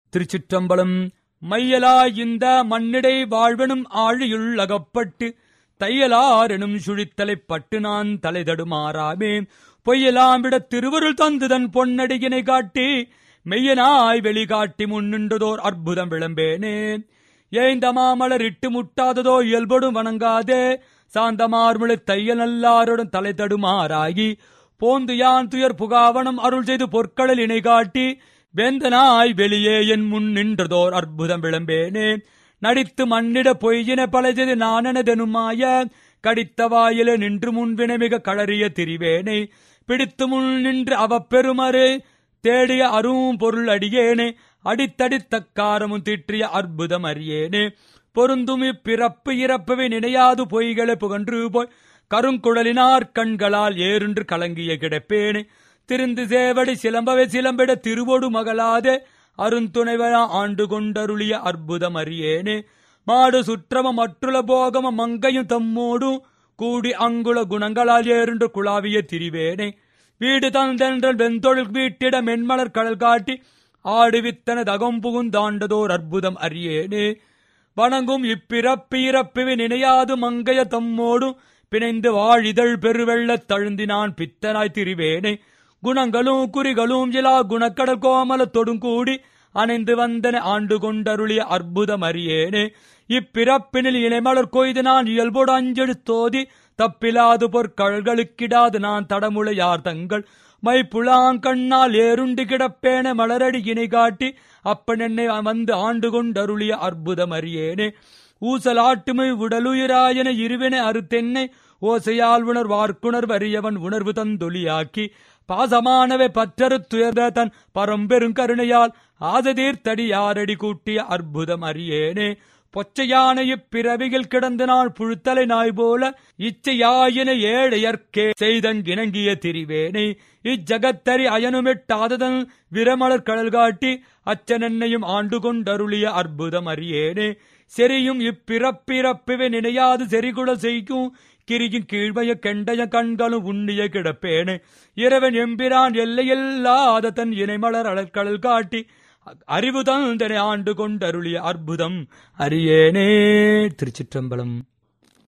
திருச்சிற்றம்பலம் மையலாய் இந்த மண்ணிடை வாழ்வனும் ஆழியுள் அகப்பட்டு தையலாரெனும் சுழித்தலைப் பட்டு நான் தலை தடுமாறாமே பொய்யலாம் விட திருவருள் தந்துதன் பொன்னடியினை காட்டி மெய்யனாய் வெளிகாட்டி முன்னின்றதோர் அற்புதம் விளம்பேனே ஏந்த மாமலர் இட்டு முட்டாததோ இயல்பொடும் வணங்காதே சாந்தமார்முளை தையல் நல்லாருடன் தலை தடுமாறாகி போந்து யான் துயர் புகாவனம் அருள் செய்து பொற்களில் இணை காட்டி வேந்தனாய் வெளியே என் முன் நின்றதோர் அற்புதம் விளம்பேனே நடித்து மண்ணிட பொய்யின பலஜது நானனதெனுமாய கடித்த வாயில நின்று முன்பின மிக களறிய திரிவேனை பிடித்து முன் நின்று அவப்பெருமறு தேடிய அரும் பொருள் அடியேனே அடித்தடித்தக்காரமும் திற்றிய அற்புதம் அறியேனே பொருந்தும் இப்பிறப்பு இறப்பவை நினையாது பொய்களை புகன்று போய் கருங்குழலினார் கண்களால் ஏறுன்று கலங்கிய கிடப்பேனே திருந்து சேவடி சிலம்பவை சிலம்பிட திருவொடு மகளாதே அருந்துணைவனா ஆண்டு கொண்டருளிய அற்புதம் அறியேனே மாடு சுற்றம மற்றுல போகம மங்கையும் தம்மோடும் கூடி அங்குல குணங்களால் ஏறுண்டு குழாவிய திரிவேனே வீடு தந்தென்றல் வெந்தொழில் வீட்டிட மென்மலர் கடல் காட்டி ஆடுவித்தன தகம் புகுந்தாண்டதோர் அற்புதம் அறியேனே வணங்கும் இப்பிறப்பிறப்பிவி நினையாது மங்கைய தம்மோடும் பிணைந்து வாழிதழ் பெருவெள்ளத் தழுந்தினான் பித்தனாய் திரிவேனே குணங்களும் குறிகளும் இலா குணக்கடல் கோமல தொடுங்கூடி அணைந்து வந்தன ஆண்டு கொண்டருளிய அற்புதம் அறியேனே இப்பிறப்பினில் இணைமலர் கொய்து நான் இயல்போடு அஞ்செழு தோதி தப்பிலாது பொற்கழ்களுக்கிடாது நான் தடமுளையார் தங்கள் மைப்புலாங்கண்ணால் ஏருண்டு கிடப்பேன மலரடி இணை காட்டி அப்பன் என்னை வந்து ஆண்டு கொண்டருளிய அற்புதம் அறியேனே ஊசலாட்டுமை உடலுயிராயன இருவின அறுத்தென்னை ஓசையால் உணர் வார்க்குணர் வறியவன் உணர்வு தந்தொலியாக்கி பாசமானவை பற்றறு துயர்ந்த தன் பரம்பெருங்கருணையால் ஆததீர்த்தடி யாரடி கூட்டிய அற்புதம் அறியேனே பொச்சையான இப்பிறவிகள் கிடந்த நாள் புழுத்தலை நாய் போல இச்சையாயின ஏழையர்க்கே செய்தங்கிணங்கிய திரிவேனை இச்சகத்தறி அயனுமெட்டாததன் விரமலர் கடல் காட்டி அச்சனென்னையும் ஆண்டு கொண்டருளிய அற்புதம் அறியேனே செரியும் இப்பிறப்பிறப்பிவை நினையாது செறிகுட செய்கும் கிரியின் கீழ்மைய கெண்டைய கண்களும் உண்ணிய கிடப்பேனே இரவன் எம்பிரான் எல்லையில்லாத தன் இணைமலர் அழற்கடல் காட்டி அறிவு தந்தனை ஆண்டு கொண்டருளிய அற்புதம் அறியேனே திருச்சிற்றம்பலம்